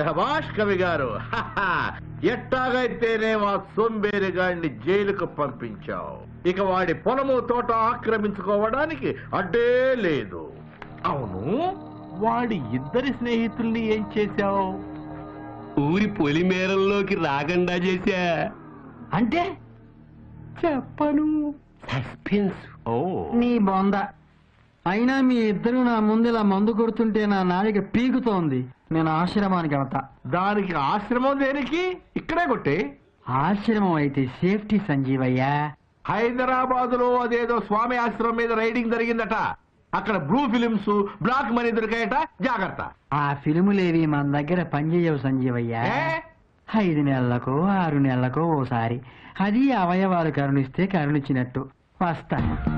శహబాష్ కవి గారు హహ. ఎట్టాగైతేనే మా సోంబేరి గాడిని జైలుకు పంపించావు ఇక వాడి పొలము తోట ఆక్రమించుకోవడానికి అడ్డే లేదు అవును వాడి ఇద్దరి స్నేహితుల్ని ఏం చేశావు ఊరి పొలిమేరల్లోకి రాకుండా చేశా అంటే చెప్పను సస్పెన్స్ ఓ నీ బొంద అయినా మీ ఇద్దరు నా ముందు ఇలా మందు కొడుతుంటే నా నాలిక పీకుతోంది నేను ఆశ్రమానికి వెళ్తా దానికి ఆశ్రమం దేనికి ఇక్కడే కొట్టే ఆశ్రమం అయితే సేఫ్టీ సంజీవయ్యా హైదరాబాద్ లో అదేదో స్వామి ఆశ్రమం మీద రైడింగ్ జరిగిందట అక్కడ బ్లూ ఫిలిమ్స్ బ్లాక్ మనీ దొరికాయట జాగ్రత్త ఆ ఫిల్ములేవి మన దగ్గర పనిచేయవు సంజీవయ్యా ఏ? ఐదు నెలలకు ఆరు నెలలకు ఓసారి అది అవయవాలు కరుణిస్తే కరుణించినట్టు వస్తా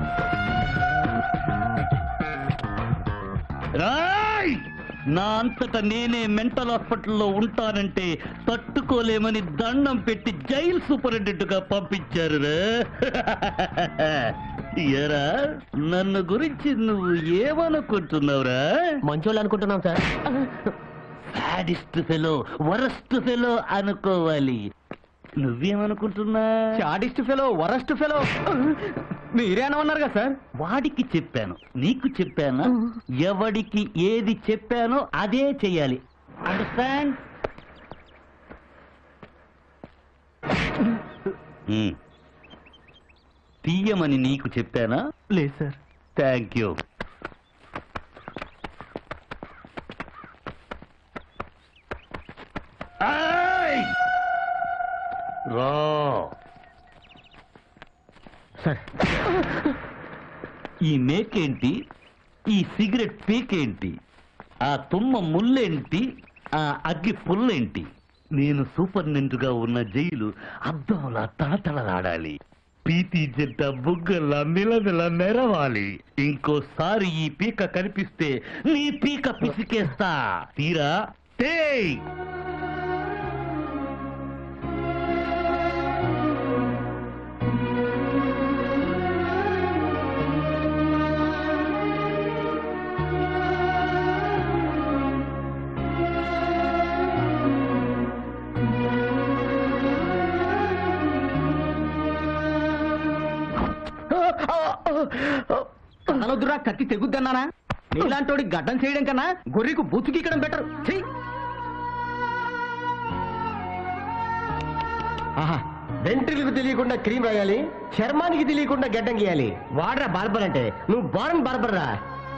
రాయ్ నా అంతట నేనే మెంటల్ హాస్పిటల్లో ఉంటానంటే తట్టుకోలేమని దండం పెట్టి జైలు సూపరింటెండెంట్ గా పంపించారు ఎరా నన్ను గురించి నువ్వు ఏమనుకుంటున్నావురా మంచోళ్ళు అనుకుంటున్నాం sir sadist fellow worst fellow అనుకోవాలి నువ్వేమనుకుంటున్నా చాడిస్ట్ ఫెలో వరస్ట్ ఫెలో మీరేనమన్నారు కదా సార్ వాడికి చెప్పాను నీకు చెప్పానా ఎవడికి ఏది చెప్పానో అదే చెయ్యాలి అండర్స్టాండ్ తీయమని నీకు చెప్పానా లేదు సార్ థ్యాంక్ యూ రా సార్ ఈ మేకేంటి ఈ సిగరెట్ పీకేంటి ఆ తుమ్మ ముళ్ళేంటి ఆ అగ్గి పుల్లేంటి నేను సూపర్నెంట్ గా ఉన్న జైలు అద్దంలా తళతళలాడాలి పీతి జంట బుగ్గల్లా మిలమిల మెరవాలి ఇంకోసారి ఈ పీక కనిపిస్తే నీ పీక పిసికేస్తా తీరా టేయ్ కలదురా కత్తి తెగుద్దన్నానా నీలాంటోడి గడ్డం చేయడం కన్నా గొర్రెకు బుచ్చుకిక్కడం బెటర్ చెయ్యి ఆహా వెంట్రులకు తెలియకుండా క్రీమ్ రాయాలి చర్మానికి తెలియకుండా గడ్డం గీయాలి వాడరా బార్బర్ అంటే నువ్వు బారన్ బార్బర్ రా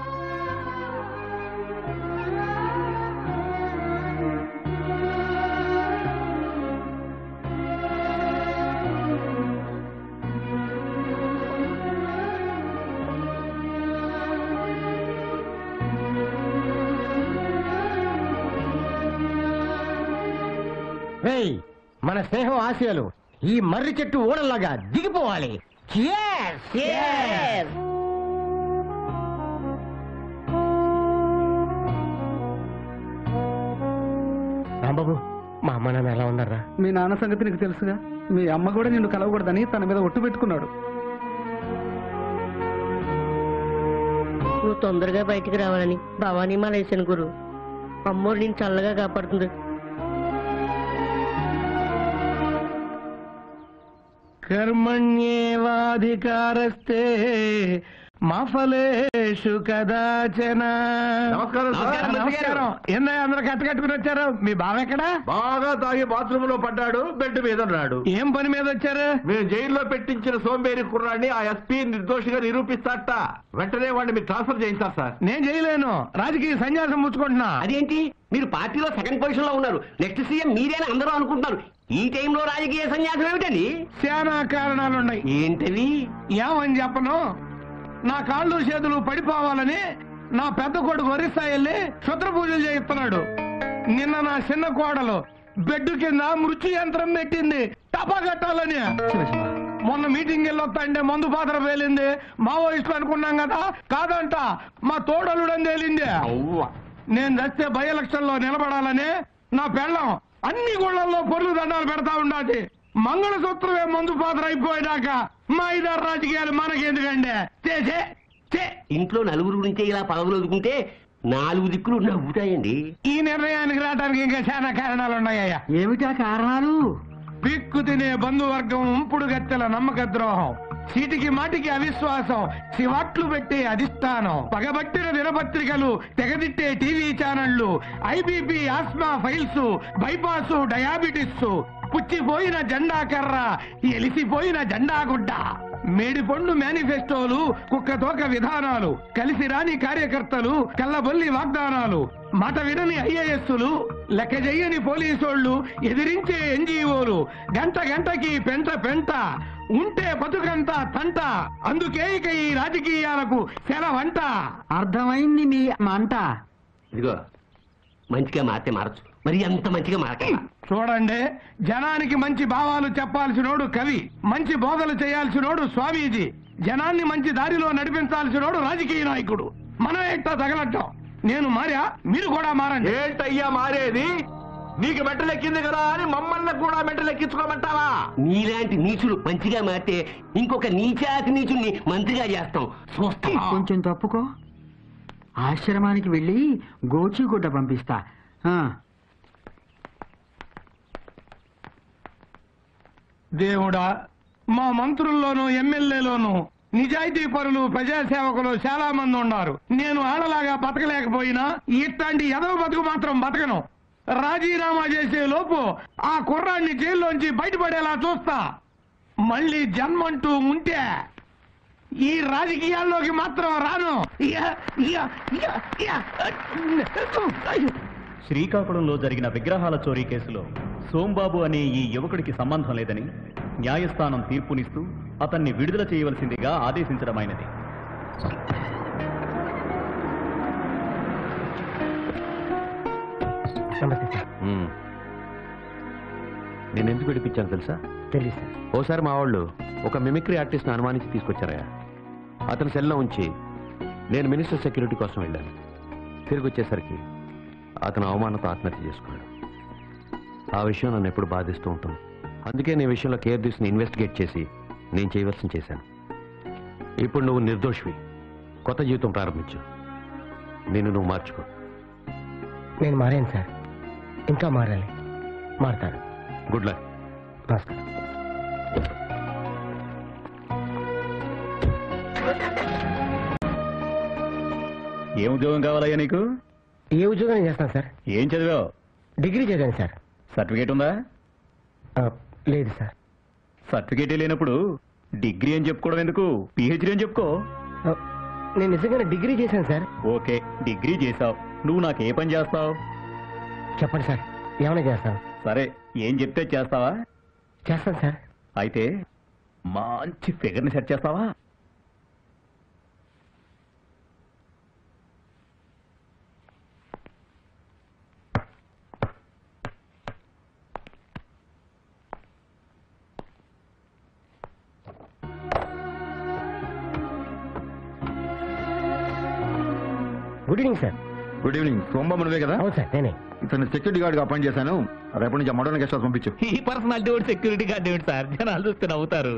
రేయ్ మన స్నేహం ఆశయాలు ఈ మర్రి చెట్టు ఓడల్లాగా దిగిపోవాలి Cheers! Cheers! రాంబాబు మా అమ్మ నాన్న ఎలా ఉన్నారా మీ నాన్న సంగతి నీకు తెలుసుగా మీ అమ్మ కూడా నిన్ను కలవకూడదని తన మీద ఒట్టు పెట్టుకున్నాడు నువ్వు తొందరగా బయటికి రావాలని భవానీ మాల వేసాను గురు అమ్మోరు నేను చల్లగా కాపాడుతుంది కర్మణ్యేవాధికారస్తే మా ఫలేషు కదాచన నమస్కారం సార్. నమస్కారం ఏందా అందరూ కట్టుకట్టుకుని వచ్చారు మీ బావ ఎక్కడా బాగా తాగి బాత్రూమ్ లో పడ్డాడు బెడ్ మీద ఉన్నాడు ఏం పని మీద వచ్చారు మేము జైల్లో పెట్టించిన సోంబేరి కుర్రాడిని ఆ ఎస్పీ నిర్దోషిగా నిరూపిస్తాట వెంటనే వాడిని మీరు ట్రాన్స్ఫర్ చేయించారు సార్ నేను చేయలేను రాజకీయ సన్యాసం ముచ్చుకుంటున్నా అదేంటి మీరు పార్టీలో సెకండ్ పొజిషన్ లో ఉన్నారు నెక్స్ట్ సీఎం మీరేనా అందరూ అనుకుంటున్నారు ఈ టైంలో రాజకీయ సన్యాసం ఏమిటండి చాలా కారణాలున్నాయి ఏంటవి ఏమని చెప్పను నా కాళ్ళు చేతులు పడిపోవాలని నా పెద్ద కొడుకు ఒరిస్సా వెళ్ళి క్షుద్ర పూజలు చేయిస్తున్నాడు నిన్న నా చిన్న కోడలు బెడ్ కింద మృత్యు యంత్రం పెట్టింది టపా కట్టాలని మొన్న మీటింగ్ వెళ్ళొస్తాంటే మందు పాత్ర పేలింది మావోయిస్టులు అనుకున్నాం కదా కాదంట మా తోడలుడని తేలింది నేను చస్తే బై ఎలక్షన్ లో నిలబడాలని నా పెళ్ళం అన్ని గుళ్ళల్లో పొర్లు దండాలు పెడతా ఉండాలి మంగళసూత్రమే మందు పాత్ర అయిపోయాక మా ఇద్దరు రాజకీయాలు మనకెందుకండి చేసే చే ఇంట్లో నలుగురు గురించి ఇలా పదవులు వదుకుంటే నాలుగు దిక్కులు నవ్వుతాయండి ఈ నిర్ణయానికి రావడానికి ఇంకా చాలా కారణాలు ఉన్నాయ్యా ఏమిటా కారణాలు పిక్కు తినే బంధువర్గం ఉంపుడు గత్తెల నమ్మక ద్రోహం చీటికి మాటికి అవిశ్వాసం శివాట్లు పెట్టే అధిష్టానం పగబట్టిన దినపత్రికలు తెగదిట్టే టీవీ ఛానళ్లు ఐబీపీ ఆస్మా ఫైల్స్ బైపాస్ డయాబెటిస్ పుచ్చిపోయిన జెండా కర్ర ఎలిసిపోయిన జెండా గుడ్డ మేడిపండు మేనిఫెస్టోలు కుక్కతోక విధానాలు కలిసి రాని కార్యకర్తలు కల్లబొల్లి వాగ్దానాలు మాట వినని ఐఏఎస్లు లెక్క చెయ్యని పోలీసోళ్లు ఎదిరించే ఎన్జిఓలు గంట గంటకి పెంట పెంట ఉంటే బతుకంతా తంట అందుకే ఇక ఈ రాజకీయాలకు సెలవంట అర్థమైంది మీ మంట ఇదిగో మంచిగా మారితే మారచ్చు మరి ఎంత మంచిగా మారక చూడండి జనానికి మంచి భావాలు చెప్పాల్సినోడు కవి మంచి బోధలు చేయాల్సినోడు స్వామీజీ జనాన్ని మంచి దారిలో నడిపించాల్సినోడు రాజకీయ నాయకుడు మనం ఎట్టా తగలట్టాం నేను మారా మీరు కూడా మారండి ఏంటయ్యా మారేది నీకు మెట్టలెక్కింది కదా అని మమ్మల్ని కూడా మెట్టలెక్కించుకోమంటావా నీలాంటి నీచులు మంచిగా మారితే ఇంకొక నీచాతి నీచుల్ని మంత్రిగా చేస్తాం చూస్తాం కొంచెం తప్పుకో ఆశ్రమానికి వెళ్ళి గోచిగుడ్డ పంపిస్తా ఆ, దేవుడా మా మంత్రుల్లోనూ ఎమ్మెల్యేలోనూ నిజాయితీ పరులు ప్రజాసేవకులు చాలా మంది ఉన్నారు నేను ఆడలాగా బతకలేకపోయినా ఇట్లాంటి ఎదవ బతుకు మాత్రం బతకను రాజీనామా చేసే లోపు ఆ కుర్రాన్ని జైల్లోంచి బయటపడేలా చూస్తా మళ్ళీ జన్మంటూ ఉంటే ఈ రాజకీయాల్లోకి మాత్రం రాను యా, యా, యా, యా. శ్రీకాకుళంలో జరిగిన విగ్రహాల చోరీ కేసులో సోంబాబు అనే ఈ యువకుడికి సంబంధం లేదని న్యాయస్థానం తీర్పునిస్తూ అతన్ని విడుదల చేయవలసిందిగా ఆదేశించడమైనది నమస్తే సార్ నేను ఎందుకు విడిపించాను తెలుసా తెలియదు సార్ ఓసారి మా వాళ్ళు ఒక మిమిక్రీ ఆర్టిస్ట్ని అనుమానించి తీసుకొచ్చారయ్యా అతను సెల్లో ఉంచి నేను మినిస్టర్ సెక్యూరిటీ కోసం వెళ్ళాను తిరిగి వచ్చేసరికి అతను అవమానంతో ఆత్మహత్య చేసుకున్నాడు ఆ విషయం నన్ను ఎప్పుడు బాధిస్తూ ఉంటుంది అందుకే నేను ఈ విషయంలో కేర్ తీసుకుని ఇన్వెస్టిగేట్ చేసి నేను చేయవలసిన చేశాను ఇప్పుడు నువ్వు నిర్దోషివి కొత్త జీవితం ప్రారంభించు నేను నువ్వు మార్చుకో నేను మారాను సార్ ఇంకా మారాలి మారుతాను గుడ్ లక్ నమస్కారం ఏం ఉద్యోగం కావాలయ్యా నీకు ఏ ఉద్యోగం చేస్తాను సార్ ఏం చదివావు డిగ్రీ చదివాను సార్ సర్టిఫికేట్ ఉందా ఆ, లేదు సార్ సర్టిఫికేటే లేనప్పుడు డిగ్రీ అని చెప్పుకోవడం ఎందుకు పిహెచ్డీ అని చెప్పుకో ఆ, నేను నిజంగానే డిగ్రీ చేశాను సార్ ఓకే డిగ్రీ చేసావు నువ్వు నాకు ఏ పని చేస్తావు చెప్పండి సార్ ఏమైనా చేస్తాను సరే ఏం చెప్తే చేస్తావా చేస్తాను సార్ అయితే మంచి ఫిగర్ని సెట్ చేస్తావా good evening sir good evening Sombabu నువ్వే కదా అవును సార్ నేనే ఇతను సెక్యూరిటీ గార్డ్ గా అపాయింట్ చేశాను రేపటి నుంచి మోడర్న్ గెస్ట్ హౌస్ పంపించు ఈ పర్సనాలిటీ కూడా సెక్యూరిటీ గార్డ్ ఏమిటి సార్ జనాలు చూస్తే నవ్వుతారు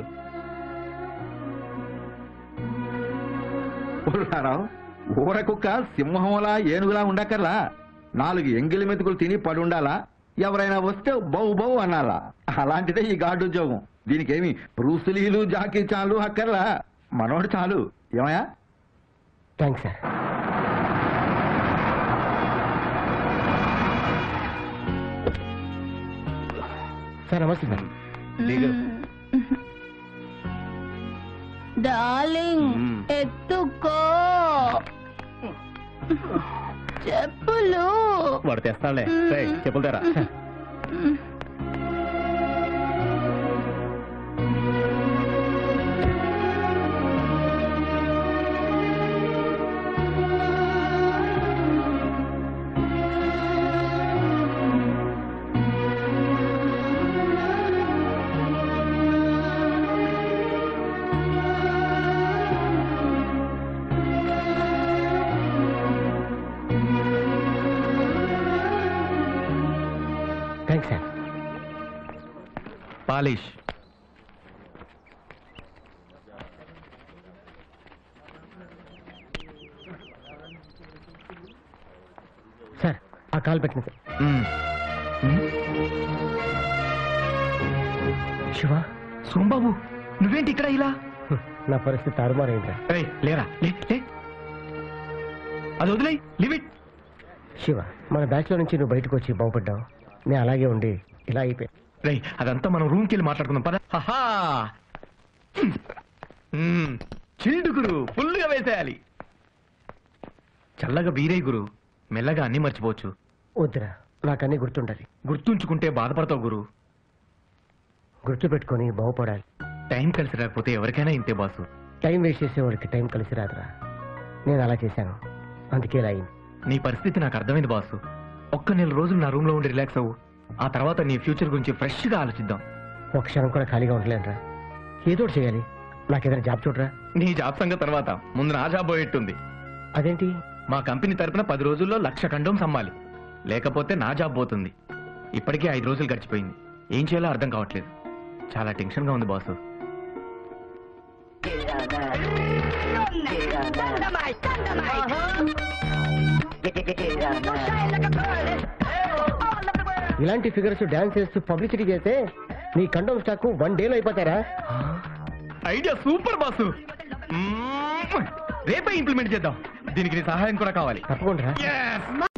ఊరున్నారావు ఊర కుక్క సింహంలా ఏనుగులా ఉండక్కర్లా నాలుగు ఎంగిలి మెతుకులు తిని పడి ఉండాలా ఎవరైనా వస్తే బౌ బౌ అనాలా అలాంటిదే ఈ గార్డు ఉద్యోగం దీనికేమి బ్రూసులీలు జాకీ చాలు అక్కర్లా మనోడు చాలు ఏమయ్యా థ్యాంక్స్ సార్ సార్ నమస్తే సార్ డార్లింగ్ ఎత్తుకో చెప్పులు వాడు తెస్తాడులే రేయ్, చెప్పులు తెరా థ్యాంక్స్ సార్ పాలిష్ ఆ కాల్ పెట్టిన సార్ మ్మ్. మ్మ్. శివ సోంబాబు నువ్వేంటి ఇక్కడ ఇలా హ్మ్, నా పరిస్థితి తారుమారైందిరా ఏయ్, లేరా లే లే అది వదిలే లిమిట్ శివ మన బ్యాచ్ లో నుంచి నువ్వు బయటకు వచ్చి బాగుపడ్డావు నేను అలాగే ఉండి ఇలా అయిపోయా రై అదంతా మనం రూమ్కి వెళ్ళి మాట్లాడుకుందాం పద హహా మ్మ్. చిల్డు గురు ఫుల్గా వేసేయాలి చల్లగా బీరే గురు మెల్లగా అన్ని మర్చిపోవచ్చు వద్దురా నాకన్నీ గుర్తుండాలి గుర్తుంచుకుంటే బాధపడతావు గురు గుర్తు పెట్టుకొని బాగుపడాలి టైం కలిసి రాకపోతే ఎవరికైనా ఇంతే బాసు టైం వేస్ట్ చేసేవాడికి టైం కలిసి రాదురా నేను అలా చేశాను అందుకే ఇలా అయింది నీ పరిస్థితి నాకు అర్థమైంది బాసు ఒక్క నెల రోజులు నా రూమ్ లో ఉండి రిలాక్స్ అవ్వు ఆ తర్వాత నీ ఫ్యూచర్ గురించి ఫ్రెష్ గా ఆలోచిద్దాం ఒక క్షణం కూడా ఖాళీగా ఉండలేనురా ఏదో ఒకటి చేయాలి నాకేదైనా జాబ్ చూడరా నీ జాబ్ సంగతి తర్వాత ముందు నా జాబ్ పోయేట్టుంది అదేంటి మా కంపెనీ తరపున పది రోజుల్లో లక్ష కండోమ్స్ అమ్మాలి లేకపోతే నా జాబ్ పోతుంది ఇప్పటికే ఐదు రోజులు గడిచిపోయింది ఏం చేయాలో అర్థం కావట్లేదు చాలా టెన్షన్ గా ఉంది బాసు ఇలాంటి ఫిగర్స్ డాన్స్ చేస్తూ పబ్లిసిటీ చేస్తే నీ కండోమ్ స్టాక్ వన్ డేలో అయిపోతారా ఐడియా సూపర్ బాసు మ్మ్. రేపే ఇంప్లిమెంట్ చేద్దాం దీనికి నీ సహాయం కూడా కావాలి తప్పకుండా Yes!